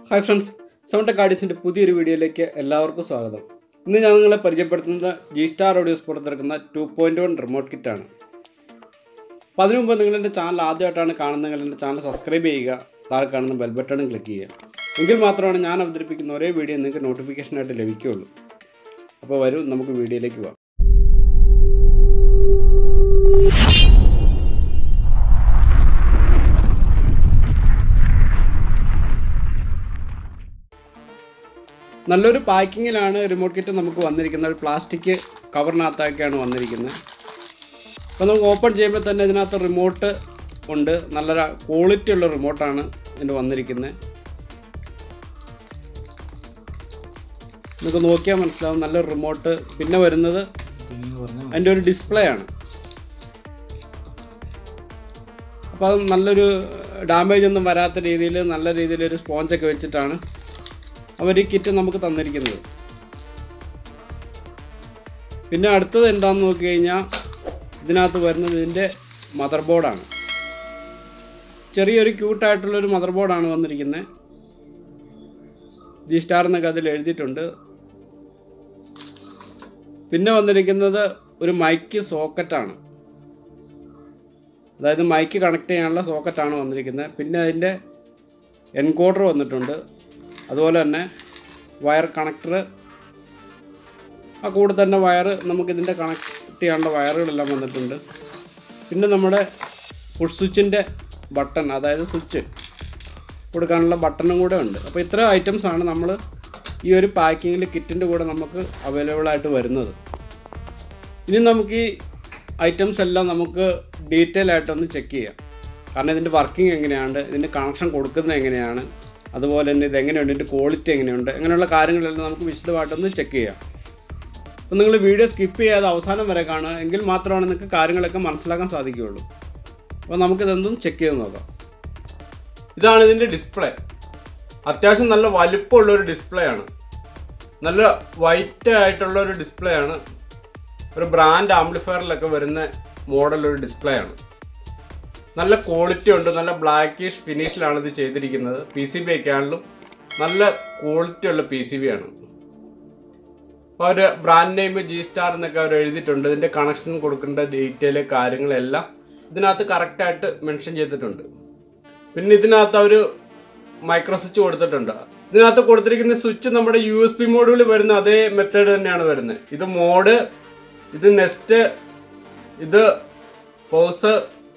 hi friends sound കാർഡീസിൻ്റെ പുതിയൊരു വീഡിയോയിലേക്ക് എല്ലാവർക്കും സ്വാഗതം ഇന്ന് ഞാൻ നിങ്ങളെ പരിചയപ്പെടുത്തുന്നത് ജി സ്റ്റാർ ഓഡിയോസ് പുറത്തിറക്കുന്ന ടു പോയിൻറ്റ് വൺ റിമോട്ട് കിറ്റാണ് അപ്പോൾ അതിനു മുമ്പ് നിങ്ങൾ എൻ്റെ ചാനൽ ആദ്യമായിട്ടാണ് കാണുന്നതെങ്കിൽ എൻ്റെ ചാനൽ സബ്സ്ക്രൈബ് ചെയ്യുക താഴെ കാണുന്ന ബെൽ ബട്ടണും ക്ലിക്ക് ചെയ്യുക എങ്കിൽ മാത്രമാണ് ഞാൻ അവതരിപ്പിക്കുന്ന ഒരേ വീഡിയോ നിങ്ങൾക്ക് നോട്ടിഫിക്കേഷനായിട്ട് ലഭിക്കുകയുള്ളൂ അപ്പോൾ വരൂ നമുക്ക് വീഡിയോയിലേക്ക് പോകാം നല്ലൊരു പാക്കിങ്ങിലാണ് റിമോട്ട് കിറ്റ് നമുക്ക് വന്നിരിക്കുന്നത് ഒരു പ്ലാസ്റ്റിക് കവറിനകത്തൊക്കെയാണ് വന്നിരിക്കുന്നത് അപ്പോൾ നമുക്ക് ഓപ്പൺ ചെയ്യുമ്പോൾ തന്നെ ഇതിനകത്ത് റിമോട്ട് ഉണ്ട് നല്ല ക്വാളിറ്റി ഉള്ള റിമോട്ടാണ് ഇതിൻ്റെ വന്നിരിക്കുന്നത് നമുക്ക് നോക്കിയാൽ മനസ്സിലാവും നല്ലൊരു റിമോട്ട് പിന്നെ വരുന്നത് അതിൻ്റെ ഒരു ഡിസ്പ്ലേ ആണ് അപ്പോൾ അത് നല്ലൊരു ഡാമേജ് ഒന്നും വരാത്ത രീതിയിൽ നല്ല രീതിയിൽ ഒരു സ്പോഞ്ചൊക്കെ വെച്ചിട്ടാണ് അവർ ഈ കിറ്റ് നമുക്ക് തന്നിരിക്കുന്നത് പിന്നെ അടുത്തത് എന്താണെന്ന് നോക്കി കഴിഞ്ഞാൽ ഇതിനകത്ത് വരുന്നത് ഇതിൻ്റെ മദർ ബോർഡാണ് ചെറിയൊരു ക്യൂട്ടായിട്ടുള്ളൊരു മദർ ബോർഡാണ് വന്നിരിക്കുന്നത് ജി സ്റ്റാർ എന്നൊക്കെ അതിൽ എഴുതിയിട്ടുണ്ട് പിന്നെ വന്നിരിക്കുന്നത് ഒരു മൈക്ക് സോക്കറ്റാണ് അതായത് മൈക്ക് കണക്ട് ചെയ്യാനുള്ള സോക്കറ്റാണ് വന്നിരിക്കുന്നത് പിന്നെ അതിൻ്റെ എൻകോഡർ വന്നിട്ടുണ്ട് അതുപോലെ തന്നെ വയർ കണക്ടർ ആ കൂടെ തന്നെ വയർ നമുക്കിതിൻ്റെ കണക്ട് ചെയ്യാനുള്ള വയറുകളെല്ലാം വന്നിട്ടുണ്ട് പിന്നെ നമ്മുടെ പുഷ് സ്വിച്ചിൻ്റെ ബട്ടൺ അതായത് സ്വിച്ച് കൊടുക്കാനുള്ള ബട്ടണും കൂടെ ഉണ്ട് അപ്പോൾ ഇത്ര ഐറ്റംസ് ആണ് നമ്മൾ ഈ ഒരു പാക്കിങ്ങിൽ കിറ്റിൻ്റെ കൂടെ നമുക്ക് അവൈലബിൾ ആയിട്ട് വരുന്നത് ഇനി നമുക്ക് ഈ ഐറ്റംസ് എല്ലാം നമുക്ക് ഡീറ്റെയിൽ ആയിട്ടൊന്ന് ചെക്ക് ചെയ്യാം കാരണം ഇതിൻ്റെ വർക്കിംഗ് എങ്ങനെയാണ് ഇതിൻ്റെ കണക്ഷൻ കൊടുക്കുന്നത് എങ്ങനെയാണ് അതുപോലെ തന്നെ ഇത് എങ്ങനെയുണ്ട് ഇതിൻ്റെ ക്വാളിറ്റി എങ്ങനെയുണ്ട് അങ്ങനെയുള്ള കാര്യങ്ങളെല്ലാം നമുക്ക് വിശദമായിട്ടൊന്ന് ചെക്ക് ചെയ്യാം അപ്പോൾ നിങ്ങൾ വീഡിയോ സ്കിപ്പ് ചെയ്യാതെ അവസാനം വരെ കാണുക എങ്കിൽ മാത്രമാണ് നിങ്ങൾക്ക് കാര്യങ്ങളൊക്കെ മനസ്സിലാക്കാൻ സാധിക്കുകയുള്ളൂ അപ്പോൾ നമുക്കിതൊന്നും ചെക്ക് ചെയ്ത് നോക്കാം ഇതാണ് ഇതിൻ്റെ ഡിസ്പ്ലേ അത്യാവശ്യം നല്ല വലിപ്പമുള്ള ഒരു ഡിസ്പ്ലേ ആണ് നല്ല വൈറ്റ് ആയിട്ടുള്ള ഒരു ഡിസ്പ്ലേ ആണ് ഒരു ബ്രാൻഡ് ആംപ്ലിഫയറിലൊക്കെ വരുന്ന മോഡൽ ഒരു ഡിസ്പ്ലേ ആണ് നല്ല ക്വാളിറ്റി ഉണ്ട് നല്ല ബ്ലാക്കിഷ് ഫിനിഷിലാണ് ഇത് ചെയ്തിരിക്കുന്നത് പി സി ബി ഒക്കെ ആണെങ്കിലും നല്ല ക്വാളിറ്റി ഉള്ള പി സി ബി ആണ് അപ്പോൾ അവർ ബ്രാൻഡ് നെയിം ജി സ്റ്റാർ എന്നൊക്കെ അവർ എഴുതിയിട്ടുണ്ട് ഇതിൻ്റെ കണക്ഷൻ കൊടുക്കേണ്ട ഡീറ്റെയിൽ കാര്യങ്ങളെല്ലാം ഇതിനകത്ത് കറക്റ്റായിട്ട് മെൻഷൻ ചെയ്തിട്ടുണ്ട് പിന്നെ ഇതിനകത്ത് അവർ മൈക്രോ സ്വിച്ച് കൊടുത്തിട്ടുണ്ട് ഇതിനകത്ത് കൊടുത്തിരിക്കുന്ന സ്വിച്ച് നമ്മുടെ യു എസ് പി മോഡുകൾ വരുന്ന അതേ മെത്തേഡ് തന്നെയാണ് വരുന്നത് ഇത് മോഡ് ഇത് നെസ്റ്റ് ഇത് പോസ്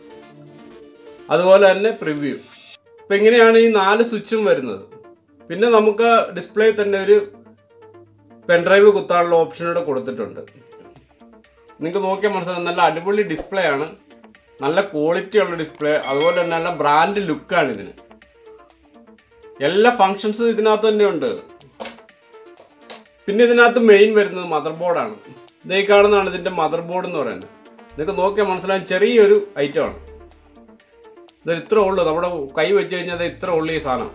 അതുപോലെ തന്നെ പ്രിവ്യൂ അപ്പം ഇങ്ങനെയാണ് ഈ നാല് സ്വിച്ചും വരുന്നത് പിന്നെ നമുക്ക് ഡിസ്പ്ലേ തന്നെ ഒരു പെൻഡ്രൈവ് കുത്താനുള്ള ഓപ്ഷനൂടെ കൊടുത്തിട്ടുണ്ട് നിങ്ങൾക്ക് നോക്കിയാൽ മനസ്സിലാവും നല്ല അടിപൊളി ഡിസ്പ്ലേ ആണ് നല്ല ക്വാളിറ്റി ഉള്ള ഡിസ്പ്ലേ അതുപോലെ തന്നെ നല്ല ബ്രാൻഡ് ലുക്കാണ് ഇതിന് എല്ലാ ഫങ്ഷൻസും ഇതിനകത്ത് തന്നെ ഉണ്ട് പിന്നെ ഇതിനകത്ത് മെയിൻ വരുന്നത് മദർ ബോർഡാണ് ഇതേ കാണുന്നതാണ് ഇതിൻ്റെ മദർ ബോർഡ് എന്ന് പറയുന്നത് നിങ്ങൾക്ക് നോക്കിയാൽ മനസ്സിലാവും ചെറിയൊരു ഐറ്റമാണ് ഇത് ഇത്ര ഉള്ളു നമ്മുടെ കൈ വെച്ച് കഴിഞ്ഞാൽ ഇത്ര ഉള്ളു ഈ സാധനം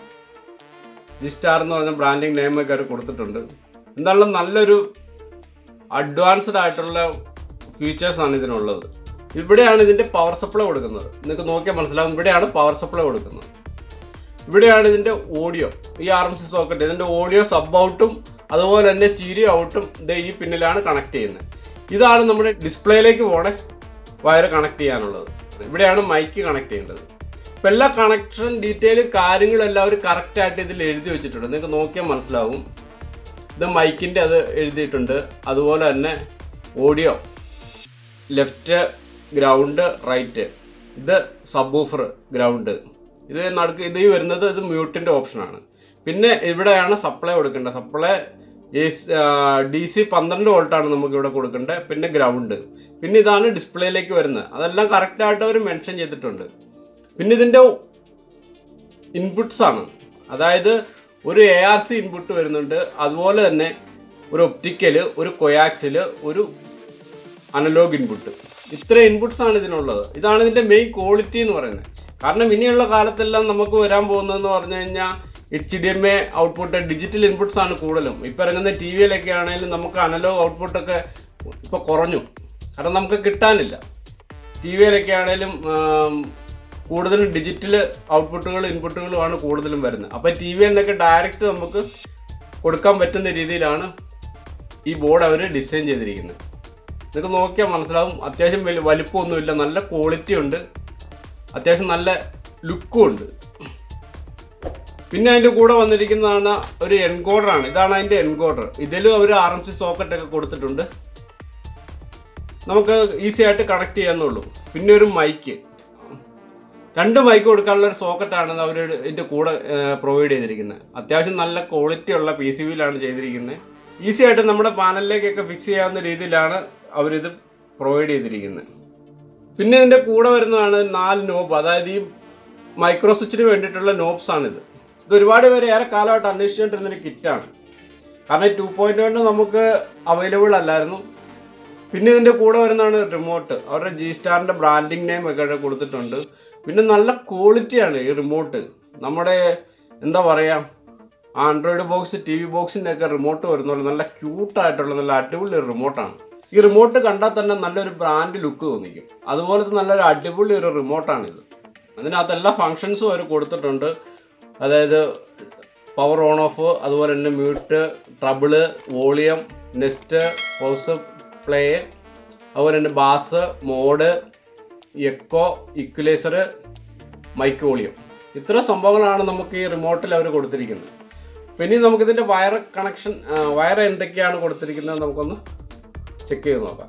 ജി സ്റ്റാർ എന്ന് പറഞ്ഞ ബ്രാൻഡിങ് നെയിമൊക്കെ അവർ കൊടുത്തിട്ടുണ്ട് എന്തായാലും നല്ലൊരു അഡ്വാൻസ്ഡ് ആയിട്ടുള്ള ഫീച്ചേഴ്സാണ് ഇതിനുള്ളത് ഇവിടെയാണ് ഇതിൻ്റെ പവർ സപ്ലൈ കൊടുക്കുന്നത് നിങ്ങൾക്ക് നോക്കിയാൽ മനസ്സിലാവും ഇവിടെയാണ് പവർ സപ്ലൈ കൊടുക്കുന്നത് ഇവിടെയാണ് ഇതിൻ്റെ ഓഡിയോ ഈ ആർ എം സി സോക്കറ്റ് ഇതിൻ്റെ ഓഡിയോ സബ് ഔട്ടും അതുപോലെ തന്നെ സ്റ്റീരിയോ ഔട്ടും ഇത് ഈ പിന്നിലാണ് കണക്ട് ചെയ്യുന്നത് ഇതാണ് നമ്മുടെ ഡിസ്പ്ലേയിലേക്ക് പോണേ വയർ കണക്ട് ചെയ്യാനുള്ളത് ഇവിടെയാണ് മൈക്ക് കണക്ട് ചെയ്യേണ്ടത് ഇപ്പം എല്ലാ കണക്ഷൻ ഡീറ്റെയിലും കാര്യങ്ങളും എല്ലാവരും കറക്റ്റായിട്ട് ഇതിൽ എഴുതി വെച്ചിട്ടുണ്ട് നിങ്ങൾക്ക് നോക്കിയാൽ മനസ്സിലാവും ഇത് മൈക്കിൻ്റെ അത് എഴുതിയിട്ടുണ്ട് അതുപോലെ തന്നെ ഓഡിയോ ലെഫ്റ്റ് ഗ്രൗണ്ട് റൈറ്റ് ഇത് സബ് ഗ്രൗണ്ട് ഇത് നടുക്ക് ഇത് ഈ വരുന്നത് ഇത് മ്യൂട്ടിൻ്റെ ഓപ്ഷനാണ് പിന്നെ ഇവിടെയാണ് സപ്ലൈ കൊടുക്കേണ്ടത് സപ്ലൈ ഡി സി പന്ത്രണ്ട് വോൾട്ടാണ് നമുക്ക് ഇവിടെ കൊടുക്കേണ്ടത് പിന്നെ ഗ്രൗണ്ട് പിന്നെ ഇതാണ് ഡിസ്പ്ലേയിലേക്ക് വരുന്നത് അതെല്ലാം കറക്റ്റായിട്ട് അവർ മെൻഷൻ ചെയ്തിട്ടുണ്ട് പിന്നെ ഇതിൻ്റെ ഇൻപുട്സ് ആണ് അതായത് ഒരു എ ആർ സി ഇൻപുട്ട് വരുന്നുണ്ട് അതുപോലെ തന്നെ ഒരു ഒപ്റ്റിക്കൽ ഒരു കൊയാക്സിൽ ഒരു അനലോഗ് ഇൻപുട്ട് ഇത്ര ഇൻപുട്സ് ആണ് ഇതിനുള്ളത് ഇതാണ് ഇതിൻ്റെ മെയിൻ ക്വാളിറ്റി എന്ന് പറയുന്നത് കാരണം ഇനിയുള്ള കാലത്തെല്ലാം നമുക്ക് വരാൻ പോകുന്നതെന്ന് പറഞ്ഞു കഴിഞ്ഞാൽ H D M A output digital inputs ആണ് കൂടുതലും ഇപ്പം ഇറങ്ങുന്ന ടി വിയിലൊക്കെ ആണെങ്കിലും നമുക്ക് അനലോഗ് ഔട്ട്പുട്ടൊക്കെ ഇപ്പോൾ കുറഞ്ഞു കാരണം നമുക്ക് കിട്ടാനില്ല ടി വിയിലൊക്കെ ആണെങ്കിലും കൂടുതലും ഡിജിറ്റൽ ഔട്ട്പുട്ടുകൾ ഇൻപുട്ടുകളുമാണ് കൂടുതലും വരുന്നത് അപ്പോൾ ടി വി എന്നൊക്കെ ഡയറക്റ്റ് നമുക്ക് കൊടുക്കാൻ പറ്റുന്ന രീതിയിലാണ് ഈ ബോർഡ് അവർ ഡിസൈൻ ചെയ്തിരിക്കുന്നത് നിങ്ങൾക്ക് നോക്കിയാൽ മനസ്സിലാവും അത്യാവശ്യം വലിയ വലിപ്പമൊന്നുമില്ല നല്ല ക്വാളിറ്റി ഉണ്ട് അത്യാവശ്യം നല്ല ലുക്കും ഉണ്ട് പിന്നെ അതിൻ്റെ കൂടെ വന്നിരിക്കുന്നതാണ് ഒരു എൻകോഡറാണ് ഇതാണ് അതിൻ്റെ എൻകോഡർ ഇതിലും അവർ ആർ എം സി സോക്കറ്റ് ഒക്കെ കൊടുത്തിട്ടുണ്ട് നമുക്ക് ഈസി ആയിട്ട് കണക്ട് ചെയ്യാന്നുള്ളൂ പിന്നെ ഒരു മൈക്ക് രണ്ട് മൈക്ക് കൊടുക്കാനുള്ള ഒരു സോക്കറ്റാണ് അവർ ഇതിൻ്റെ കൂടെ പ്രൊവൈഡ് ചെയ്തിരിക്കുന്നത് അത്യാവശ്യം നല്ല ക്വാളിറ്റി ഉള്ള പി സി ബിയിലാണ് ചെയ്തിരിക്കുന്നത് ഈസി ആയിട്ട് നമ്മുടെ പാനലിലേക്കൊക്കെ ഫിക്സ് ചെയ്യാവുന്ന രീതിയിലാണ് അവരിത് പ്രൊവൈഡ് ചെയ്തിരിക്കുന്നത് പിന്നെ ഇതിൻ്റെ കൂടെ വരുന്നതാണ് നാല് നോബ് അതായത് ഈ മൈക്രോ സ്വിച്ചിന് വേണ്ടിയിട്ടുള്ള നോബ്സ് ആണിത് ഇത് ഒരുപാട് പേര് ഏറെ കാലമായിട്ട് അന്വേഷിച്ചുകൊണ്ടിരുന്നൊരു കിറ്റാണ് കാരണം ടു പോയിന്റ് വൺ നമുക്ക് അവൈലബിൾ അല്ലായിരുന്നു പിന്നെ ഇതിൻ്റെ കൂടെ വരുന്നതാണ് റിമോട്ട് അവരുടെ ജി സ്റ്റാറിൻ്റെ ബ്രാൻഡിങ് നെയിം ഒക്കെ ഇവിടെ കൊടുത്തിട്ടുണ്ട് പിന്നെ നല്ല ക്വാളിറ്റിയാണ് ഈ റിമോട്ട് നമ്മുടെ എന്താ പറയുക ആൻഡ്രോയിഡ് ബോക്സ് ടി വി ബോക്സിൻ്റെ ഒക്കെ റിമോട്ട് വരുന്ന പോലെ നല്ല ക്യൂട്ടായിട്ടുള്ള നല്ല അടിപൊളി ഒരു റിമോട്ടാണ് ഈ റിമോട്ട് കണ്ടാൽ തന്നെ നല്ലൊരു ബ്രാൻഡ് ലുക്ക് തോന്നിക്കും അതുപോലത്തെ നല്ലൊരു അടിപൊളി ഒരു റിമോട്ടാണിത് അതിനകത്ത് എല്ലാ ഫങ്ഷൻസും അവർ കൊടുത്തിട്ടുണ്ട് അതായത് പവർ ഓൺ ഓഫ് അതുപോലെ തന്നെ mute treble volume next pause play അതുപോലെ തന്നെ bass mode echo equaliser mic volume ഇത്ര സംഭവങ്ങളാണ് നമുക്ക് ഈ റിമോട്ടിൽ അവർ കൊടുത്തിരിക്കുന്നത് പിന്നെ നമുക്കിതിൻ്റെ വയർ കണക്ഷൻ വയർ എന്തൊക്കെയാണ് കൊടുത്തിരിക്കുന്നത് നമുക്കൊന്ന് ചെക്ക് ചെയ്ത് നോക്കാം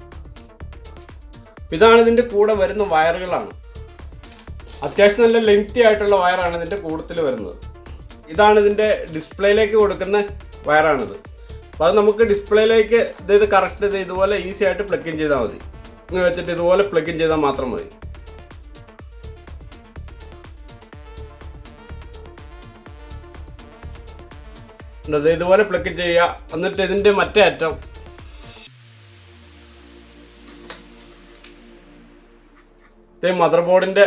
ഇതാണ് ഇതിൻ്റെ കൂടെ വരുന്ന വയറുകളാണ് അത്യാവശ്യം നല്ല ലെങ്തി ആയിട്ടുള്ള വയറാണ് ഇതിൻ്റെ കൂട്ടത്തിൽ വരുന്നത് ഇതാണ് ഇതിൻ്റെ ഡിസ്പ്ലേയിലേക്ക് കൊടുക്കുന്ന വയറാണിത് അപ്പോൾ അത് നമുക്ക് ഡിസ്പ്ലേയിലേക്ക് ഇത് ഇത് കറക്റ്റ് ഇത് ഇതുപോലെ ഈസി ആയിട്ട് പ്ലഗ് ഇൻ ചെയ്താൽ മതി ഇങ്ങനെ വെച്ചിട്ട് ഇതുപോലെ പ്ലഗ് ഇൻ ചെയ്താൽ മാത്രം മതി ഇത് ഇതുപോലെ പ്ലഗ് ഇൻ ചെയ്യുക എന്നിട്ട് ഇതിൻ്റെ മറ്റേ അറ്റം മദർ ബോർഡിൻ്റെ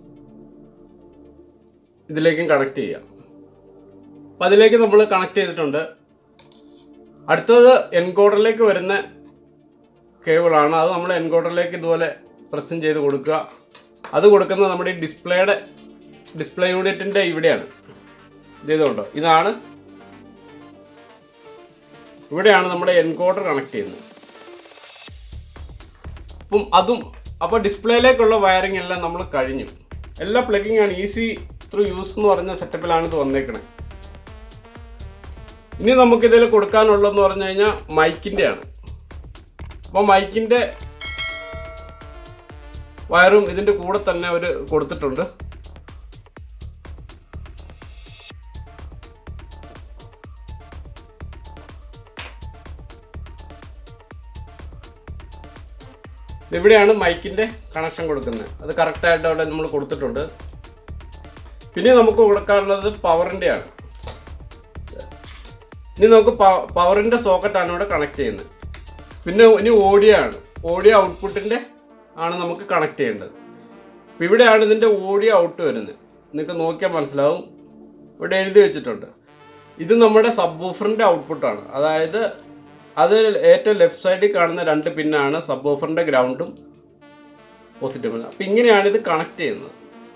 ഇതിലേക്കും കണക്ട് ചെയ്യാം അപ്പം അതിലേക്ക് നമ്മൾ കണക്ട് ചെയ്തിട്ടുണ്ട് അടുത്തത് എൻകോഡറിലേക്ക് വരുന്ന കേബിളാണ് അത് നമ്മൾ എൻകോഡറിലേക്ക് ഇതുപോലെ പ്രസൻറ്റ് ചെയ്ത് കൊടുക്കുക അത് കൊടുക്കുന്നത് നമ്മുടെ ഈ ഡിസ്പ്ലേയുടെ ഡിസ്പ്ലേ യൂണിറ്റിൻ്റെ ഇവിടെയാണ് ഇത് ചെയ്തുകൊണ്ടോ ഇതാണ് ഇവിടെയാണ് നമ്മുടെ എൻകോഡർ കണക്ട് ചെയ്യുന്നത് അപ്പം അതും അപ്പോൾ ഡിസ്പ്ലേയിലേക്കുള്ള വയറിംഗ് എല്ലാം നമ്മൾ കഴിഞ്ഞു എല്ലാ പ്ലഗിങ് ആണ് ഈസി ത്രൂ യൂസ് എന്ന് പറഞ്ഞ സെറ്റപ്പിലാണ് ഇത് വന്നേക്കണേ ഇനി നമുക്കിതിൽ കൊടുക്കാനുള്ളതെന്ന് പറഞ്ഞു കഴിഞ്ഞാൽ മൈക്കിൻ്റെ ആണ് അപ്പോൾ മൈക്കിൻ്റെ വയറും ഇതിൻ്റെ കൂടെ തന്നെ അവർ കൊടുത്തിട്ടുണ്ട് ഇവിടെയാണ് മൈക്കിൻ്റെ കണക്ഷൻ കൊടുക്കുന്നത് അത് കറക്റ്റായിട്ട് അവിടെ നമ്മൾ കൊടുത്തിട്ടുണ്ട് പിന്നെ നമുക്ക് കൊടുക്കാനുള്ളത് പവറിൻ്റെ ആണ് ഇനി നമുക്ക് പവറിൻ്റെ സോക്കറ്റാണ് ഇവിടെ കണക്ട് ചെയ്യുന്നത് പിന്നെ ഇനി ഓഡിയോ ആണ് ഓഡിയോ ഔട്ട്പുട്ടിൻ്റെ ആണ് നമുക്ക് കണക്ട് ചെയ്യേണ്ടത് അപ്പം ഇവിടെയാണ് ഇതിൻ്റെ ഓഡിയോ ഔട്ട് വരുന്നത് നിങ്ങൾക്ക് നോക്കിയാൽ മനസ്സിലാവും ഇവിടെ എഴുതി വെച്ചിട്ടുണ്ട് ഇത് നമ്മുടെ സബ് ഓഫറിൻ്റെ ഔട്ട്പുട്ടാണ് അതായത് അത് ഏറ്റവും ലെഫ്റ്റ് സൈഡിൽ കാണുന്ന രണ്ട് പിന്നാണ് സബ് ഓഫറിൻ്റെ ഗ്രൗണ്ടും പോസിറ്റീവ് അപ്പം ഇങ്ങനെയാണ് ഇത് കണക്ട് ചെയ്യുന്നത്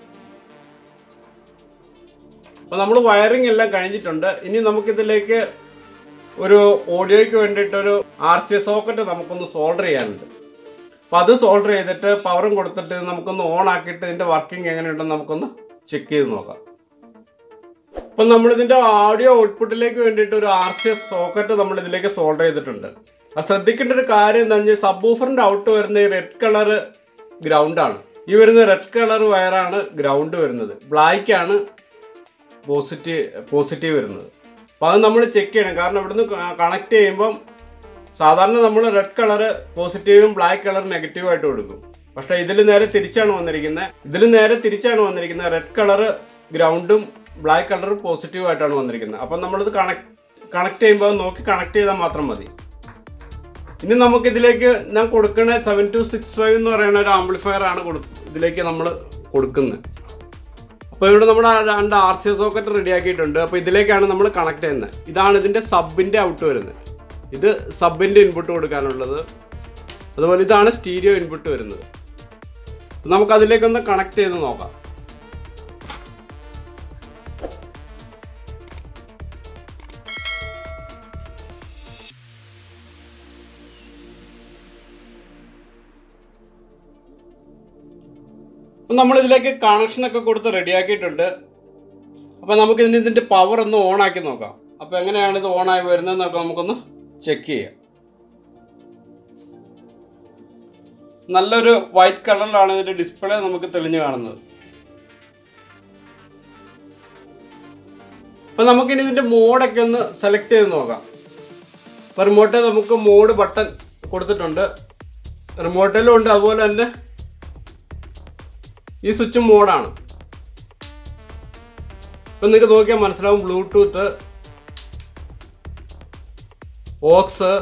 അപ്പോൾ നമ്മൾ വയറിംഗ് എല്ലാം കഴിഞ്ഞിട്ടുണ്ട് ഇനി നമുക്കിതിലേക്ക് ഒരു ഓഡിയോയ്ക്ക് വേണ്ടിയിട്ടൊരു ആർ സി എസ് സോക്കറ്റ് നമുക്കൊന്ന് സോൾഡർ ചെയ്യാനുണ്ട് അപ്പോൾ അത് സോൾഡർ ചെയ്തിട്ട് പവറും കൊടുത്തിട്ട് നമുക്കൊന്ന് ഓൺ ആക്കിയിട്ട് ഇതിൻ്റെ വർക്കിംഗ് എങ്ങനെയുണ്ടെന്ന് നമുക്കൊന്ന് ചെക്ക് ചെയ്ത് നോക്കാം അപ്പം നമ്മളിതിൻ്റെ ഓഡിയോ ഔട്ട്പുട്ടിലേക്ക് വേണ്ടിയിട്ട് ഒരു ആർ സി എസ് സോക്കറ്റ് നമ്മൾ ഇതിലേക്ക് സോൾഡർ ചെയ്തിട്ടുണ്ട് അത് ശ്രദ്ധിക്കേണ്ട ഒരു കാര്യം എന്താ വെച്ചാൽ സബ് ഊഫറിൻ്റെ ഔട്ട് വരുന്ന ഈ റെഡ് കളർ ഗ്രൗണ്ടാണ് ഈ വരുന്ന റെഡ് കളർ വയറാണ് ഗ്രൗണ്ട് വരുന്നത് ബ്ലാക്ക് ആണ് പോസിറ്റീവ് പോസിറ്റീവ് വരുന്നത് അപ്പോൾ അത് നമ്മൾ ചെക്ക് ചെയ്യണം കാരണം ഇവിടുന്ന് കണക്ട് ചെയ്യുമ്പം സാധാരണ നമ്മൾ റെഡ് കളർ പോസിറ്റീവും ബ്ലാക്ക് കളർ നെഗറ്റീവും ആയിട്ട് കൊടുക്കും പക്ഷേ ഇതിൽ നേരെ തിരിച്ചാണ് വന്നിരിക്കുന്നത് ഇതിൽ നേരെ തിരിച്ചാണ് വന്നിരിക്കുന്നത് റെഡ് കളർ ഗ്രൗണ്ടും ബ്ലാക്ക് കളർ പോസിറ്റീവ് ആയിട്ടാണ് വന്നിരിക്കുന്നത് അപ്പം നമ്മളിത് കണക്ട് കണക്ട് ചെയ്യുമ്പോൾ അത് നോക്കി കണക്ട് ചെയ്താൽ മാത്രം മതി ഇനി നമുക്ക് ഇതിലേക്ക് ഞാൻ കൊടുക്കുന്ന സെവൻ ടു സിക്സ് ഫൈവ് എന്ന് പറയുന്ന ഒരു ആംപ്ലിഫയർ ആണ് കൊടു ഇതിലേക്ക് നമ്മൾ കൊടുക്കുന്നത് അപ്പോൾ ഇവിടെ നമ്മൾ രണ്ട് ആർ സി സോക്കറ്റ് റെഡി ആക്കിയിട്ടുണ്ട് അപ്പോൾ ഇതിലേക്കാണ് നമ്മൾ കണക്ട് ചെയ്യുന്നത് ഇതാണ് ഇതിൻ്റെ സബിൻ്റെ ഔട്ട് വരുന്നത് ഇത് സബിൻ്റെ ഇൻപുട്ട് കൊടുക്കാനുള്ളത് അതുപോലെ ഇതാണ് സ്റ്റീരിയോ ഇൻപുട്ട് വരുന്നത് നമുക്ക് അതിലേക്കൊന്ന് കണക്ട് ചെയ്ത് നോക്കാം അപ്പം നമ്മൾ ഇതിലേക്ക് കണക്ഷനൊക്കെ കൊടുത്ത് റെഡിയാക്കിയിട്ടുണ്ട് അപ്പം നമുക്ക് ഇതിന് ഇതിൻ്റെ പവർ ഒന്ന് ഓണാക്കി നോക്കാം അപ്പോൾ എങ്ങനെയാണ് ഇത് ഓണായി വരുന്നതെന്നൊക്കെ നമുക്കൊന്ന് ചെക്ക് ചെയ്യാം നല്ലൊരു വൈറ്റ് കളറിലാണ് ഇതിൻ്റെ ഡിസ്പ്ലേ നമുക്ക് തെളിഞ്ഞു കാണുന്നത് അപ്പം നമുക്കിനി ഇതിൻ്റെ മോഡൊക്കെ ഒന്ന് സെലക്ട് ചെയ്ത് നോക്കാം അപ്പോൾ റിമോട്ടിൽ നമുക്ക് മോഡ് ബട്ടൺ കൊടുത്തിട്ടുണ്ട് റിമോട്ടിലും ഉണ്ട് അതുപോലെ തന്നെ ഈ സ്വിച്ച് മോഡാണ് ഇപ്പം നിങ്ങൾക്ക് നോക്കിയാൽ മനസ്സിലാവും Bluetooth aux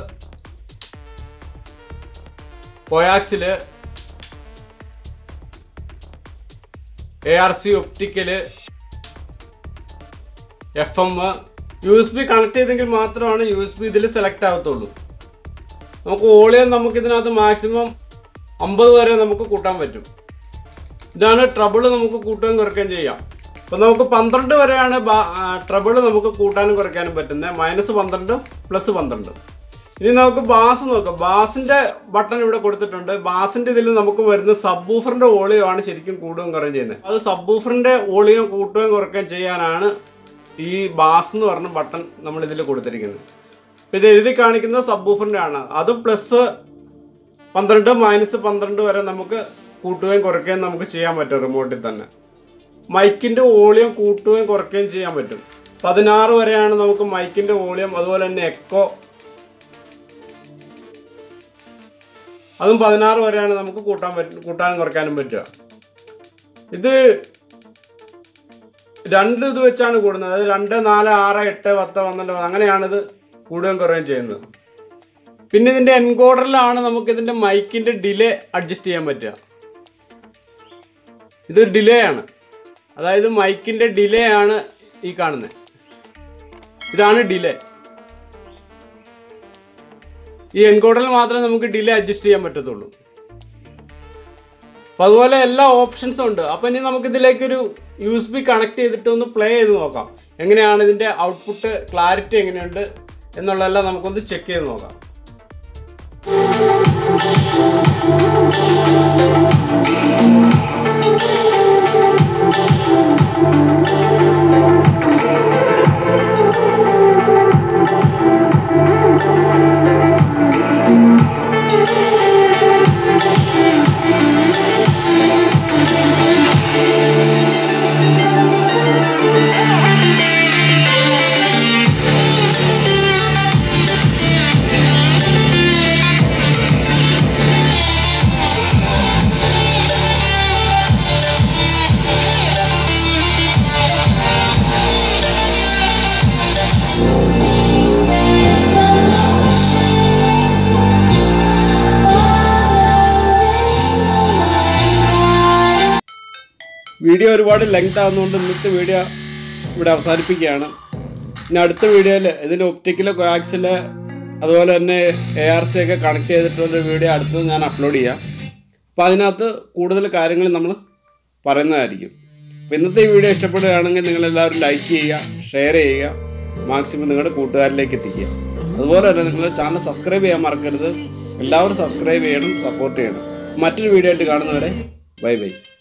coaxial A R C optical F M U S B connect ചെയ്തെങ്കിൽ മാത്രമാണ് യു എസ് ബി ഇതിൽ സെലക്ട് ആകത്തുള്ളൂ നമുക്ക് ഓളിയം നമുക്ക് ഇതിനകത്ത് മാക്സിമം അമ്പത് വരെ നമുക്ക് കൂട്ടാൻ പറ്റും ഇതാണ് ട്രബിൾ നമുക്ക് കൂട്ടുകയും കുറയ്ക്കുകയും ചെയ്യാം അപ്പം നമുക്ക് പന്ത്രണ്ട് വരെയാണ് ട്രബിൾ നമുക്ക് കൂട്ടാനും കുറയ്ക്കാനും പറ്റുന്നത് മൈനസ് പന്ത്രണ്ട് പ്ലസ് പന്ത്രണ്ട് ഇനി നമുക്ക് ബാസ് നോക്കാം ബാസിന്റെ ബട്ടൺ ഇവിടെ കൊടുത്തിട്ടുണ്ട് ബാസിന്റെ ഇതിൽ നമുക്ക് വരുന്ന സബ് ബൂഫറിന്റെ വോളിയം ആണ് ശരിക്കും കൂടുകയും കുറയുകയും ചെയ്യുന്നത് അത് സബ് ബൂഫറിന്റെ വോളിയം കൂട്ടുകയും കുറയ്ക്കുകയും ചെയ്യാനാണ് ഈ ബാസ് എന്ന് പറഞ്ഞ ബട്ടൺ നമ്മൾ ഇതിൽ കൊടുത്തിരിക്കുന്നത് ഇപ്പം ഇത് എഴുതി കാണിക്കുന്നത് സബ് ബൂഫറിന്റെ ആണ് അത് പ്ലസ് പന്ത്രണ്ട് മൈനസ് പന്ത്രണ്ട് വരെ നമുക്ക് കൂട്ടുകയും കുറയ്ക്കുകയും നമുക്ക് ചെയ്യാൻ പറ്റും റിമോട്ടിൽ തന്നെ മൈക്കിന്റെ വോളിയം കൂട്ടുകയും കുറയ്ക്കുകയും ചെയ്യാൻ പറ്റും പതിനാറ് വരെയാണ് നമുക്ക് മൈക്കിന്റെ വോളിയം അതുപോലെ തന്നെ എക്കോ അതും പതിനാറ് വരെയാണ് നമുക്ക് കൂട്ടാൻ പറ്റും കൂട്ടാനും കുറയ്ക്കാനും പറ്റുക ഇത് രണ്ട് ഇത് വെച്ചാണ് കൂടുന്നത് അതായത് രണ്ട് നാല് ആറ് എട്ട് പത്ത് പന്ത്രണ്ട് അങ്ങനെയാണ് ഇത് കൂടുകയും കുറയുകയും ചെയ്യുന്നത് പിന്നെ ഇതിന്റെ എൻകോഡറിലാണ് നമുക്ക് ഇതിന്റെ മൈക്കിന്റെ ഡിലേ അഡ്ജസ്റ്റ് ചെയ്യാൻ പറ്റുക ഇത് ഡിലേ ആണ് അതായത് മൈക്കിന്റെ ഡിലേ ആണ് ഈ കാണുന്നത് ഇതാണ് ഡിലേ ഈ എൻകോഡറിൽ മാത്രമേ നമുക്ക് ഡിലേ അഡ്ജസ്റ്റ് ചെയ്യാൻ പറ്റത്തുള്ളൂ അപ്പോൾ അതുപോലെ എല്ലാ ഓപ്ഷൻസും ഉണ്ട് അപ്പോൾ ഇനി നമുക്ക് ഇതിലേക്കൊരു യു എസ് ബി കണക്ട് ചെയ്തിട്ട് ഒന്ന് പ്ലേ ചെയ്ത് നോക്കാം എങ്ങനെയാണ് ഇതിൻ്റെ ഔട്ട്പുട്ട് ക്ലാരിറ്റി എങ്ങനെയുണ്ട് എന്നുള്ളതെല്ലാം നമുക്കൊന്ന് ചെക്ക് ചെയ്ത് നോക്കാം വീഡിയോ ഒരുപാട് ലെങ്ത് ആവുന്നതുകൊണ്ട് ഇന്നത്തെ വീഡിയോ ഇവിടെ അവസാനിപ്പിക്കുകയാണ് ഇനി അടുത്ത വീഡിയോയിൽ ഇതിൻ്റെ ഒപ്റ്റിക്കല് കോയാക്സില് അതുപോലെ തന്നെ എ ആർ സി ഒക്കെ കണക്ട് ചെയ്തിട്ടുള്ള വീഡിയോ അടുത്തത് ഞാൻ അപ്ലോഡ് ചെയ്യാം അപ്പോൾ അതിനകത്ത് കൂടുതൽ കാര്യങ്ങൾ നമ്മൾ പറയുന്നതായിരിക്കും അപ്പോൾ ഇന്നത്തെ ഈ വീഡിയോ ഇഷ്ടപ്പെടുകയാണെങ്കിൽ നിങ്ങളെല്ലാവരും ലൈക്ക് ചെയ്യുക ഷെയർ ചെയ്യുക മാക്സിമം നിങ്ങളുടെ കൂട്ടുകാരിലേക്ക് എത്തിക്കുക അതുപോലെ തന്നെ നിങ്ങൾ ചാനൽ സബ്സ്ക്രൈബ് ചെയ്യാൻ മറക്കരുത് എല്ലാവരും സബ്സ്ക്രൈബ് ചെയ്യണം സപ്പോർട്ട് ചെയ്യണം മറ്റൊരു വീഡിയോ ആയിട്ട് കാണുന്നവരെ ബൈ ബൈ